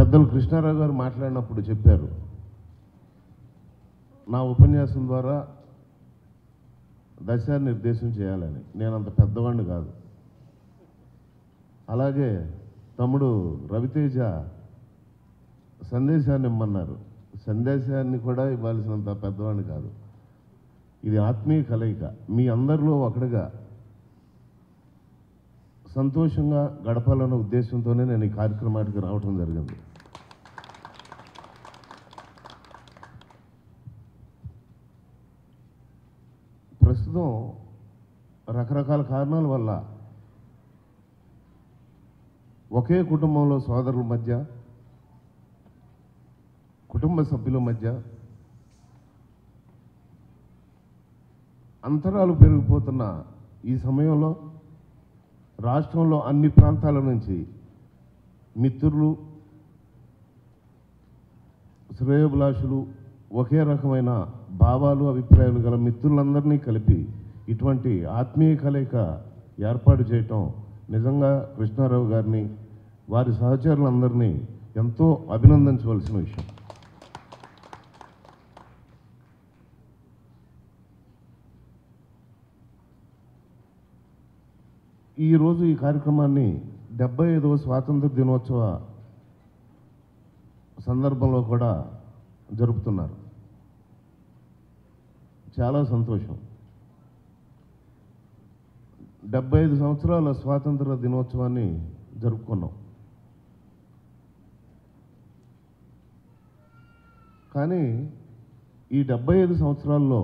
పెద్దలు కృష్ణారావు గారు మాట్లాడినప్పుడు చెప్పారు నా ఉపన్యాసం ద్వారా దశానిర్దేశం చేయాలని నేను అంత పెద్దవాడిని కాదు అలాగే తమ్ముడు రవితేజ సందేశాన్ని ఇమ్మన్నారు సందేశాన్ని కూడా ఇవ్వాల్సినంత పెద్దవాడిని కాదు ఇది ఆత్మీయ కలయిక మీ అందరిలో ఒకటిగా సంతోషంగా గడపాలన్న ఉద్దేశంతోనే నేను ఈ కార్యక్రమానికి రావటం జరిగింది ప్రస్తుతం రకరకాల కారణాల వల్ల ఒకే కుటుంబంలో సోదరుల మధ్య కుటుంబ సభ్యుల మధ్య అంతరాలు పెరిగిపోతున్న ఈ సమయంలో రాష్ట్రంలో అన్ని ప్రాంతాల నుంచి మిత్రులు శ్రేయోభిలాషులు ఒకే రకమైన భావాలు అభిప్రాయాలు గల మిత్రులందరినీ కలిపి ఇటువంటి ఆత్మీయ కలయిక ఏర్పాటు చేయటం నిజంగా కృష్ణారావు గారిని వారి సహచరులందరినీ ఎంతో అభినందించవలసిన విషయం ఈరోజు ఈ కార్యక్రమాన్ని డెబ్బై ఐదవ స్వాతంత్ర దినోత్సవ సందర్భంలో కూడా జరుపుతున్నారు చాలా సంతోషం డెబ్బై ఐదు సంవత్సరాల స్వాతంత్ర దినోత్సవాన్ని జరుపుకున్నాం కానీ ఈ డెబ్బై ఐదు సంవత్సరాల్లో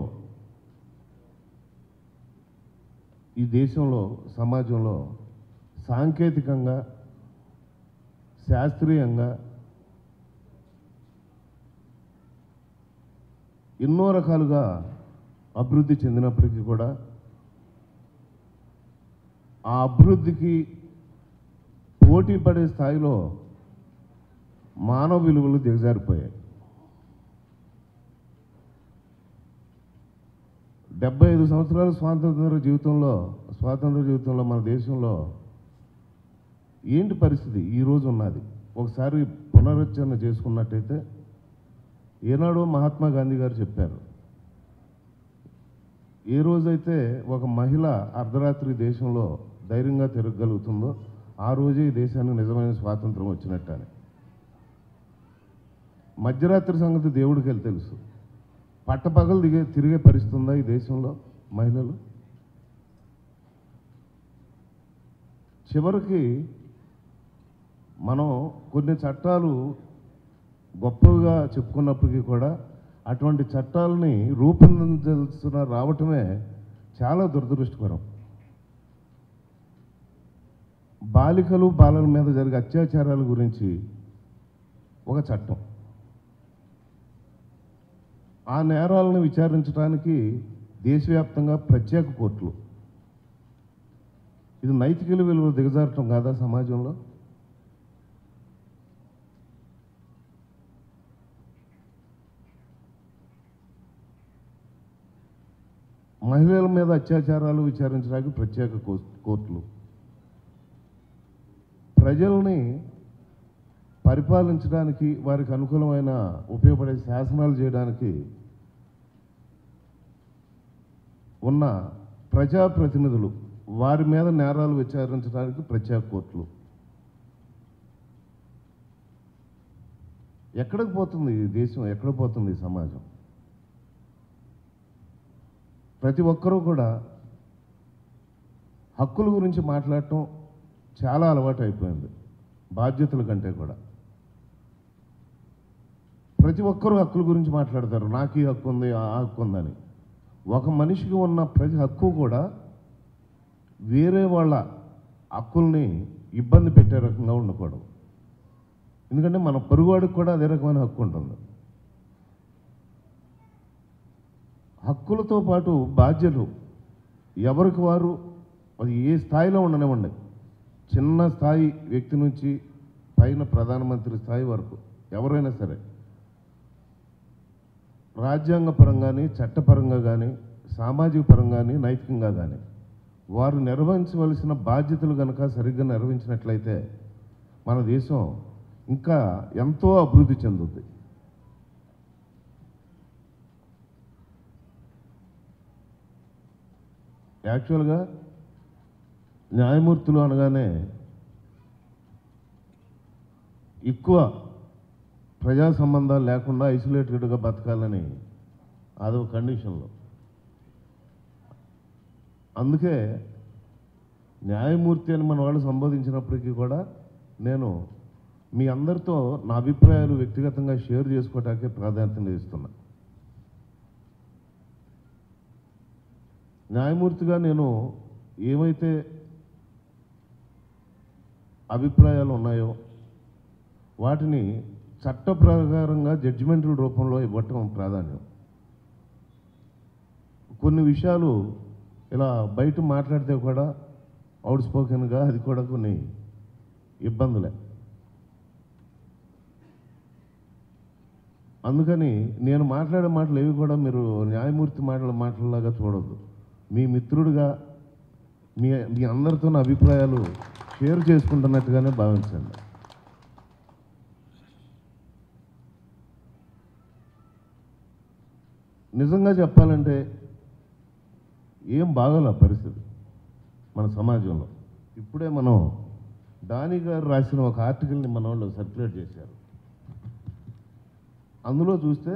ఈ దేశంలో సమాజంలో సాంకేతికంగా శాస్త్రీయంగా ఎన్నో రకాలుగా అభివృద్ధి చెందినప్పటికీ కూడా ఆ అభివృద్ధికి పోటీ పడే స్థాయిలో మానవ విలువలు దిగజారిపోయాయి డెబ్బై ఐదు సంవత్సరాల స్వాతంత్ర జీవితంలో స్వాతంత్ర జీవితంలో మన దేశంలో ఏంటి పరిస్థితి ఈరోజు ఉన్నది ఒకసారి పునరుచ్చరణ చేసుకున్నట్టయితే ఏనాడో మహాత్మా గాంధీ గారు చెప్పారు ఏ రోజైతే ఒక మహిళ అర్ధరాత్రి దేశంలో ధైర్యంగా తిరగగలుగుతుందో ఆ రోజే ఈ దేశానికి నిజమైన స్వాతంత్రం వచ్చినట్టని మధ్యరాత్రి సంగతి దేవుడికి వెళ్ళి తెలుసు పట్టపగలు దిగే తిరిగే పరిస్థితి ఉందా ఈ దేశంలో మహిళలు చివరికి మనం కొన్ని చట్టాలు గొప్పగా చెప్పుకున్నప్పటికీ కూడా అటువంటి చట్టాలని రూపొందించాల్సిన రావటమే చాలా దురదృష్టకరం బాలికలు బాలల మీద జరిగే అత్యాచారాల గురించి ఒక చట్టం ఆ నేరాలను విచారించడానికి దేశవ్యాప్తంగా ప్రత్యేక కోర్టులు ఇది నైతిక విలువలు దిగజారటం కాదా సమాజంలో మహిళల మీద అత్యాచారాలు విచారించడానికి ప్రత్యేక కో- కోర్టులు ప్రజల్ని పరిపాలించడానికి వారికి అనుకూలమైన ఉపయోగపడే శాసనాలు చేయడానికి ఉన్న ప్రజాప్రతినిధులు వారి మీద నేరాలు విచారించడానికి ప్రత్యేక కోర్టులు ఎక్కడికి పోతుంది ఈ దేశం ఎక్కడ పోతుంది ఈ సమాజం ప్రతి ఒక్కరూ కూడా హక్కుల గురించి మాట్లాడటం చాలా అలవాటు అయిపోయింది బాధ్యతల కంటే కూడా ప్రతి ఒక్కరూ హక్కుల గురించి మాట్లాడతారు నాకు ఈ హక్కు ఉంది ఆ హక్కు ఉందని ఒక మనిషికి ఉన్న ప్రతి హక్కు కూడా వేరే వాళ్ళ హక్కుల్ని ఇబ్బంది పెట్టే రకంగా ఉండకూడదు ఎందుకంటే మన పొరుగువాడికి కూడా అదే రకమైన హక్కు ఉంటుంది హక్కులతో పాటు బాధ్యతలు ఎవరికి వారు అది ఏ స్థాయిలో ఉండనివ్వండి చిన్న స్థాయి వ్యక్తి నుంచి పైన ప్రధానమంత్రి స్థాయి వరకు ఎవరైనా సరే రాజ్యాంగపరంగా కానీ చట్టపరంగా కానీ సామాజిక పరంగా కానీ నైతికంగా కానీ వారు నిర్వహించవలసిన బాధ్యతలు కనుక సరిగ్గా నిర్వహించినట్లయితే మన దేశం ఇంకా ఎంతో అభివృద్ధి చెందుద్ది యాక్చువల్గా న్యాయమూర్తులు అనగానే ఎక్కువ ప్రజా సంబంధాలు లేకుండా ఐసోలేటెడ్గా బతకాలని అదొక కండిషన్లో అందుకే న్యాయమూర్తి అని మన వాళ్ళు సంబోధించినప్పటికీ కూడా నేను మీ అందరితో నా అభిప్రాయాలు వ్యక్తిగతంగా షేర్ చేసుకోవటానికి ప్రాధాన్యత ఇస్తున్నా న్యాయమూర్తిగా నేను ఏమైతే అభిప్రాయాలు ఉన్నాయో వాటిని చట్ట ప్రకారంగా జడ్జిమెంటల్ రూపంలో ఇవ్వటం ప్రాధాన్యం కొన్ని విషయాలు ఇలా బయట మాట్లాడితే కూడా అవుట్ స్పోకెన్గా అది కూడా కొన్ని ఇబ్బందులే అందుకని నేను మాట్లాడే మాటలు ఏవి కూడా మీరు న్యాయమూర్తి మాటల మాటలలాగా చూడొద్దు మీ మిత్రుడిగా మీ మీ అందరితో నా అభిప్రాయాలు షేర్ చేసుకుంటున్నట్టుగానే భావించండి నిజంగా చెప్పాలంటే ఏం బాగోలే పరిస్థితి మన సమాజంలో ఇప్పుడే మనం దాని గారు రాసిన ఒక ఆర్టికల్ని మన వాళ్ళు సర్క్యులేట్ చేశారు అందులో చూస్తే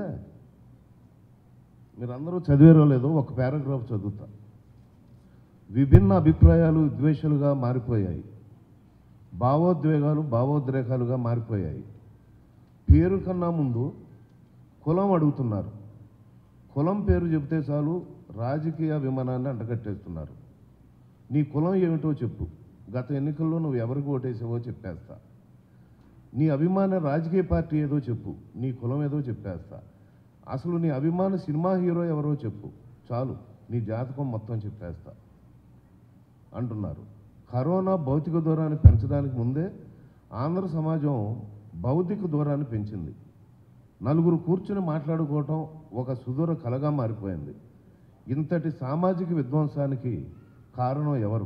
మీరు అందరూ చదివారో లేదో ఒక పారాగ్రాఫ్ చదువుతా విభిన్న అభిప్రాయాలు ద్వేషాలుగా మారిపోయాయి భావోద్వేగాలు భావోద్రేకాలుగా మారిపోయాయి పేరు కన్నా ముందు కులం అడుగుతున్నారు కులం పేరు చెబితే చాలు రాజకీయ విమానాన్ని అంటగట్టేస్తున్నారు నీ కులం ఏమిటో చెప్పు గత ఎన్నికల్లో నువ్వు ఎవరికి ఓటేసావో చెప్పేస్తా నీ అభిమాన రాజకీయ పార్టీ ఏదో చెప్పు నీ కులం ఏదో చెప్పేస్తా అసలు నీ అభిమాన సినిమా హీరో ఎవరో చెప్పు చాలు నీ జాతకం మొత్తం చెప్పేస్తా అంటున్నారు కరోనా భౌతిక దూరాన్ని పెంచడానికి ముందే ఆంధ్ర సమాజం భౌతిక దూరాన్ని పెంచింది నలుగురు కూర్చుని మాట్లాడుకోవటం ఒక సుదూర కలగా మారిపోయింది ఇంతటి సామాజిక విధ్వంసానికి కారణం ఎవరు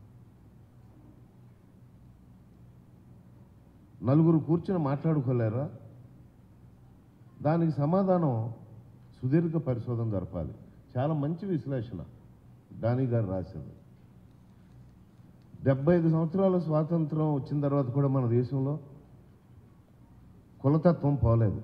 నలుగురు కూర్చుని మాట్లాడుకోలేరా దానికి సమాధానం సుదీర్ఘ పరిశోధన జరపాలి చాలా మంచి విశ్లేషణ దాని గారు రాసింది డెబ్బై ఐదు సంవత్సరాల స్వాతంత్రం వచ్చిన తర్వాత కూడా మన దేశంలో కులతత్వం పోలేదు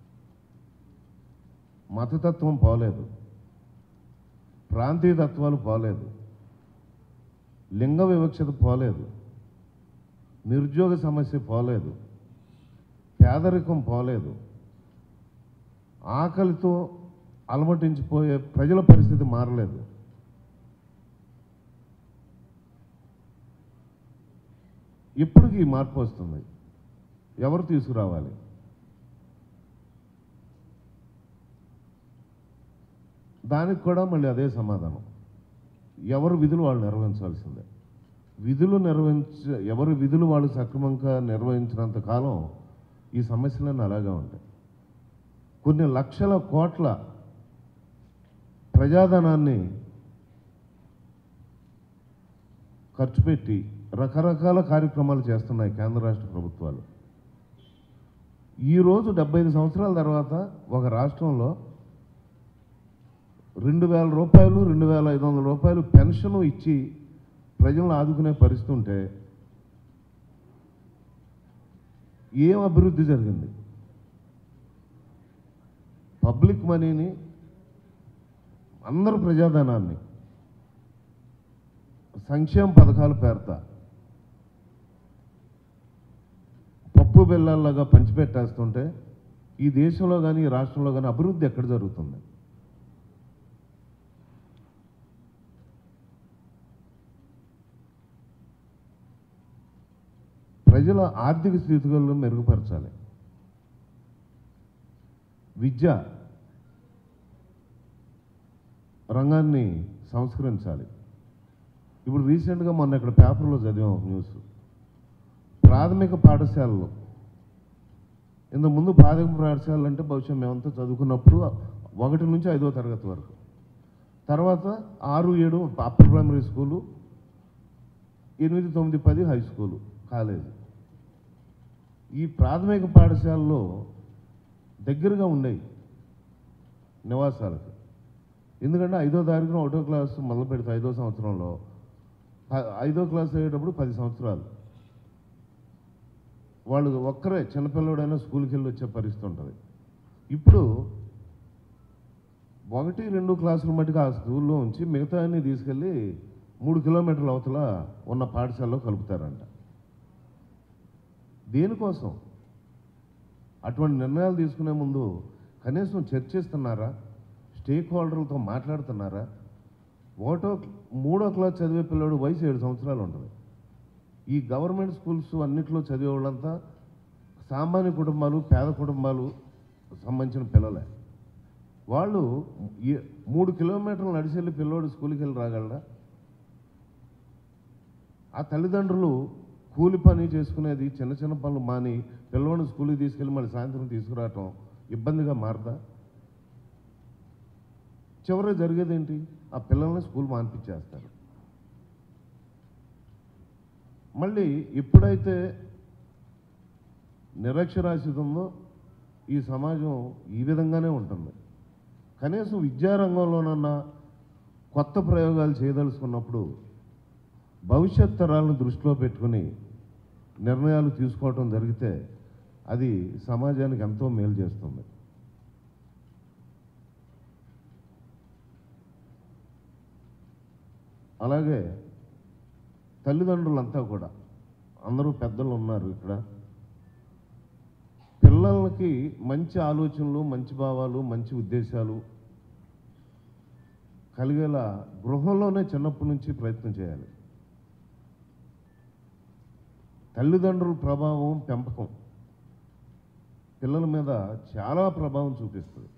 మతతత్వం పోలేదు ప్రాంతీయ తత్వాలు పోలేదు లింగ వివక్షత పోలేదు నిరుద్యోగ సమస్య పోలేదు పేదరికం పోలేదు ఆకలితో అలమటించిపోయే ప్రజల పరిస్థితి మారలేదు ఇప్పటికి ఈ మార్పు వస్తుంది ఎవరు తీసుకురావాలి దానికి కూడా మళ్ళీ అదే సమాధానం ఎవరు విధులు వాళ్ళు నిర్వహించాల్సిందే విధులు నిర్వహించ ఎవరు విధులు వాళ్ళు సక్రమంగా నిర్వహించినంత కాలం ఈ సమస్యలన్నీ అలాగే ఉంటాయి కొన్ని లక్షల కోట్ల ప్రజాధనాన్ని ఖర్చు పెట్టి రకరకాల కార్యక్రమాలు చేస్తున్నాయి కేంద్ర రాష్ట్ర ప్రభుత్వాలు ఈరోజు డెబ్బై ఐదు సంవత్సరాల తర్వాత ఒక రాష్ట్రంలో రెండు వేల రూపాయలు రెండు వేల ఐదు వందల రూపాయలు పెన్షన్ ఇచ్చి ప్రజలను ఆదుకునే పరిస్థితి ఉంటే ఏం అభివృద్ధి జరిగింది పబ్లిక్ మనీని అందరు ప్రజాధనాన్ని సంక్షేమ పథకాల పేరత పప్పు బెల్లాల్లాగా పంచిపెట్టేస్తుంటే ఈ దేశంలో కానీ ఈ రాష్ట్రంలో కానీ అభివృద్ధి ఎక్కడ జరుగుతుంది ప్రజల ఆర్థిక స్థితిగతులను మెరుగుపరచాలి విద్య రంగాన్ని సంస్కరించాలి ఇప్పుడు రీసెంట్గా మొన్న ఇక్కడ పేపర్లో చదివాం ఒక న్యూస్ ప్రాథమిక పాఠశాలలు ఇంతకు ముందు ప్రాథమిక పాఠశాలలు అంటే బహుశా మేమంతా చదువుకున్నప్పుడు ఒకటి నుంచి ఐదో తరగతి వరకు తర్వాత ఆరు ఏడు అప్పర్ ప్రైమరీ స్కూలు ఎనిమిది తొమ్మిది పది హై స్కూలు కాలేజీ ఈ ప్రాథమిక పాఠశాలలో దగ్గరగా ఉండేవి నివాసాలకు ఎందుకంటే ఐదో తారీఖున ఒకటో క్లాస్ మొదలు పెడితే ఐదో సంవత్సరంలో ప- ఐదో క్లాస్ అయ్యేటప్పుడు పది సంవత్సరాలు వాళ్ళు ఒక్కరే చిన్నపిల్లడైనా స్కూల్కి వెళ్ళి వచ్చే పరిస్థితి ఉంటుంది ఇప్పుడు ఒకటి రెండు క్లాసుల మట్టుకు ఆ స్కూల్లో ఉంచి మిగతా అన్ని తీసుకెళ్ళి మూడు కిలోమీటర్ల అవతల ఉన్న పాఠశాలలో కలుపుతారంట దేనికోసం అటువంటి నిర్ణయాలు తీసుకునే ముందు కనీసం చర్చిస్తున్నారా స్టేక్ హోల్డర్లతో మాట్లాడుతున్నారా ఒకటో మూడో క్లాస్ చదివే పిల్లడు వయసు ఏడు సంవత్సరాలు ఉంటుంది ఈ గవర్నమెంట్ స్కూల్స్ అన్నిట్లో చదివే వాళ్ళంతా సామాన్య కుటుంబాలు పేద కుటుంబాలు సంబంధించిన పిల్లలే వాళ్ళు ఈ- మూడు కిలోమీటర్లు నడిచి వెళ్ళి పిల్లోడు స్కూల్కి వెళ్ళి రాగలరా ఆ తల్లిదండ్రులు కూలి పని చేసుకునేది చిన్న చిన్న పనులు మాని పిల్లవాడిని స్కూల్కి తీసుకెళ్ళి మళ్ళీ సాయంత్రం తీసుకురావటం ఇబ్బందిగా మారదా చివరి జరిగేది ఏంటి ఆ పిల్లల్ని స్కూల్ మానిపించేస్తారు మళ్ళీ ఎప్పుడైతే నిరక్షరాస్యత ఉందో ఈ సమాజం ఈ విధంగానే ఉంటుంది కనీసం విద్యారంగంలోనన్నా కొత్త ప్రయోగాలు చేయదలుచుకున్నప్పుడు భవిష్యత్ తరాలను దృష్టిలో పెట్టుకుని నిర్ణయాలు తీసుకోవటం జరిగితే అది సమాజానికి ఎంతో మేలు చేస్తుంది అలాగే తల్లిదండ్రులంతా కూడా అందరూ పెద్దలు ఉన్నారు ఇక్కడ పిల్లలకి మంచి ఆలోచనలు మంచి భావాలు మంచి ఉద్దేశాలు కలిగేలా గృహంలోనే చిన్నప్పటి నుంచి ప్రయత్నం చేయాలి తల్లిదండ్రుల ప్రభావం పెంపకం పిల్లల మీద చాలా ప్రభావం చూపిస్తుంది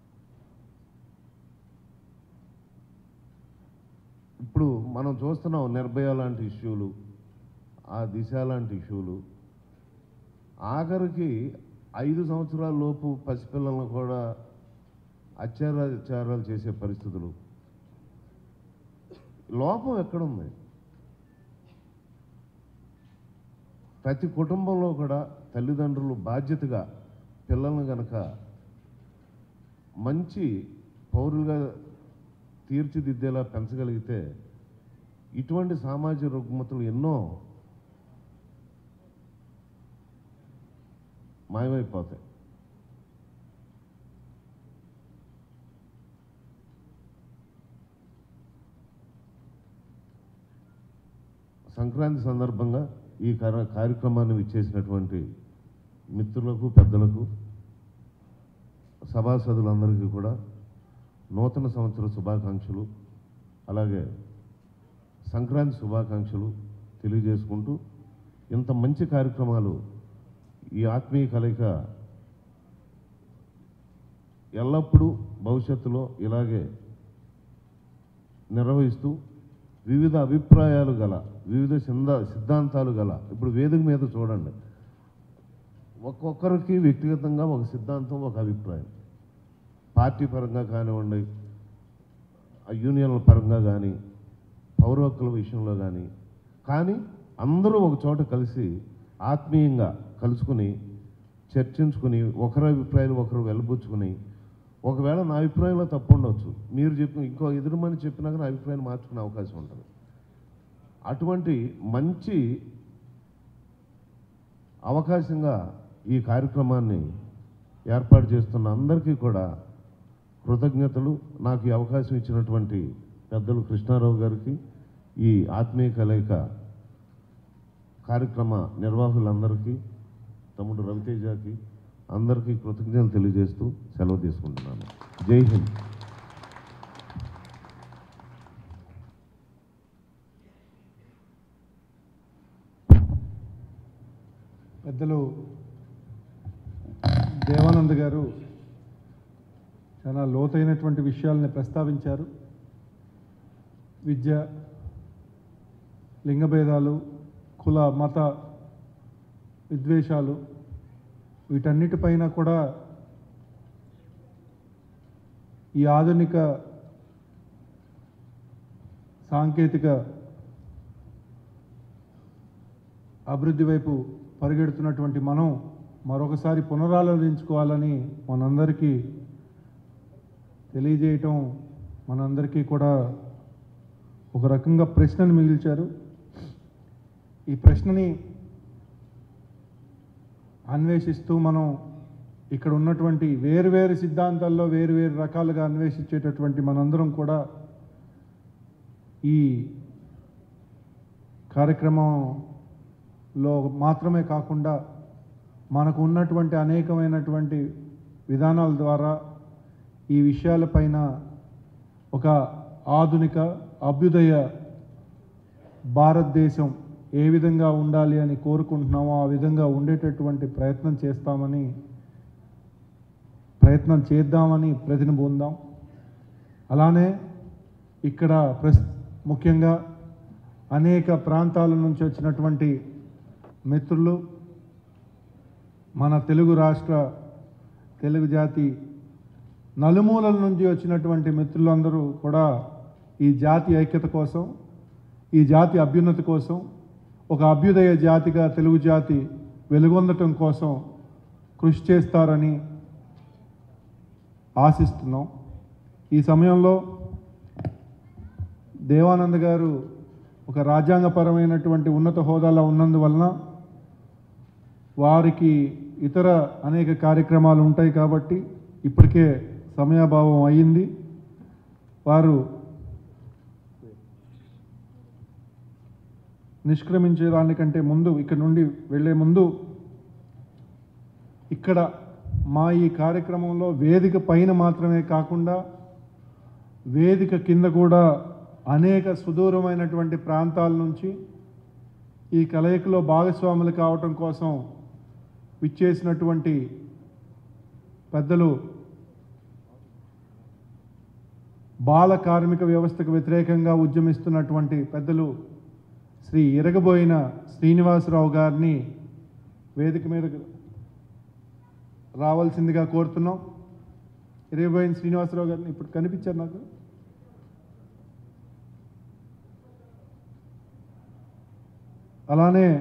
ఇప్పుడు మనం చూస్తున్నాం నిర్భయ లాంటి ఇష్యూలు ఆ దిశ లాంటి ఇష్యూలు ఆఖరికి ఐదు సంవత్సరాల లోపు పసిపిల్లలను కూడా అత్యాచారాలు చేసే పరిస్థితులు లోపం ఎక్కడుంది ప్రతి కుటుంబంలో కూడా తల్లిదండ్రులు బాధ్యతగా పిల్లల్ని గనక మంచి పౌరులుగా తీర్చిదిద్దేలా పెంచగలిగితే ఇటువంటి సామాజిక రుగ్మతలు ఎన్నో మాయమైపోతాయి సంక్రాంతి సందర్భంగా ఈ కార్య- కార్యక్రమాన్ని విచ్చేసినటువంటి మిత్రులకు పెద్దలకు సభాసదులందరికీ కూడా నూతన సంవత్సర శుభాకాంక్షలు అలాగే సంక్రాంతి శుభాకాంక్షలు తెలియజేసుకుంటూ ఇంత మంచి కార్యక్రమాలు ఈ ఆత్మీయ కలయిక ఎల్లప్పుడూ భవిష్యత్తులో ఇలాగే నిర్వహిస్తూ వివిధ అభిప్రాయాలు గల వివిధ సిద్ధ సిద్ధాంతాలు గల ఇప్పుడు వేదిక మీద చూడండి ఒక్కొక్కరికి వ్యక్తిగతంగా ఒక సిద్ధాంతం ఒక అభిప్రాయం పార్టీ పరంగా కానివ్వండి ఆ యూనియన్ల పరంగా కానీ పౌర హక్కుల విషయంలో కానీ కానీ అందరూ ఒక చోట కలిసి ఆత్మీయంగా కలుసుకుని చర్చించుకుని ఒకరి అభిప్రాయాలు ఒకరు వెలబుచ్చుకుని ఒకవేళ నా అభిప్రాయంలో తప్పు ఉండొచ్చు మీరు చెప్పిన ఇంకో ఎదురు మని చెప్పినాక నా అభిప్రాయం మార్చుకునే అవకాశం ఉంటుంది అటువంటి మంచి అవకాశంగా ఈ కార్యక్రమాన్ని ఏర్పాటు చేస్తున్న అందరికీ కూడా కృతజ్ఞతలు నాకు ఈ అవకాశం ఇచ్చినటువంటి పెద్దలు కృష్ణారావు గారికి ఈ ఆత్మీయ కలయిక కార్యక్రమ నిర్వాహకులందరికీ తమ్ముడు రవితేజకి అందరికీ కృతజ్ఞతలు తెలియజేస్తూ సెలవు తీసుకుంటున్నాను జై హింద్ పెద్దలు దేవానంద్ గారు చాలా లోతైనటువంటి విషయాలని ప్రస్తావించారు విద్య లింగభేదాలు కుల మత విద్వేషాలు వీటన్నిటిపైన కూడా ఈ ఆధునిక సాంకేతిక అభివృద్ధి వైపు పరిగెడుతున్నటువంటి మనం మరొకసారి పునరాలోచించుకోవాలని మనందరికీ తెలియజేయటం మనందరికీ కూడా ఒక రకంగా ప్రశ్నను మిగిల్చారు ఈ ప్రశ్నని అన్వేషిస్తూ మనం ఇక్కడ ఉన్నటువంటి వేరువేరు సిద్ధాంతాల్లో వేరువేరు రకాలుగా అన్వేషించేటటువంటి మనందరం కూడా ఈ కార్యక్రమంలో మాత్రమే కాకుండా మనకు ఉన్నటువంటి అనేకమైనటువంటి విధానాల ద్వారా ఈ విషయాలపైన ఒక ఆధునిక అభ్యుదయ భారతదేశం ఏ విధంగా ఉండాలి అని కోరుకుంటున్నామో ఆ విధంగా ఉండేటటువంటి ప్రయత్నం చేస్తామని ప్రయత్నం చేద్దామని ప్రతిని పొందాం అలానే ఇక్కడ ప్రస్ ముఖ్యంగా అనేక ప్రాంతాల నుంచి వచ్చినటువంటి మిత్రులు మన తెలుగు రాష్ట్ర తెలుగు జాతి నలుమూలల నుంచి వచ్చినటువంటి మిత్రులందరూ కూడా ఈ జాతి ఐక్యత కోసం ఈ జాతి అభ్యున్నతి కోసం ఒక అభ్యుదయ జాతిగా తెలుగు జాతి వెలుగొందటం కోసం కృషి చేస్తారని ఆశిస్తున్నాం ఈ సమయంలో దేవానంద్ గారు ఒక రాజ్యాంగపరమైనటువంటి ఉన్నత హోదాలో ఉన్నందువలన వారికి ఇతర అనేక కార్యక్రమాలు ఉంటాయి కాబట్టి ఇప్పటికే సమయాభావం అయ్యింది వారు నిష్క్రమించే దానికంటే ముందు ఇక్కడ నుండి వెళ్ళే ముందు ఇక్కడ మా ఈ కార్యక్రమంలో వేదిక పైన మాత్రమే కాకుండా వేదిక కింద కూడా అనేక సుదూరమైనటువంటి ప్రాంతాల నుంచి ఈ కలయికలో భాగస్వాములు కావటం కోసం విచ్చేసినటువంటి పెద్దలు బాల కార్మిక వ్యవస్థకు వ్యతిరేకంగా ఉద్యమిస్తున్నటువంటి పెద్దలు శ్రీ ఎరగబోయిన శ్రీనివాసరావు గారిని వేదిక మీద రావాల్సిందిగా కోరుతున్నాం ఎరగబోయిన శ్రీనివాసరావు గారిని ఇప్పుడు కనిపించారు నాకు అలానే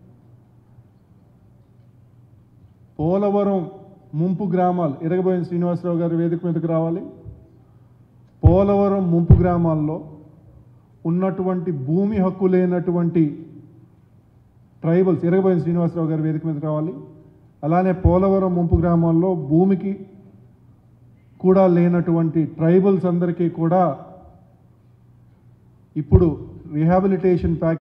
పోలవరం ముంపు గ్రామాలు ఎరగబోయిన శ్రీనివాసరావు గారు వేదిక మీదకి రావాలి పోలవరం ముంపు గ్రామాల్లో ఉన్నటువంటి భూమి హక్కు లేనటువంటి ట్రైబల్స్ ఎరగబోయిన శ్రీనివాసరావు గారు వేదిక మీదకి రావాలి అలానే పోలవరం ముంపు గ్రామాల్లో భూమికి కూడా లేనటువంటి ట్రైబల్స్ అందరికీ కూడా ఇప్పుడు రిహాబిలిటేషన్ ప్యాక్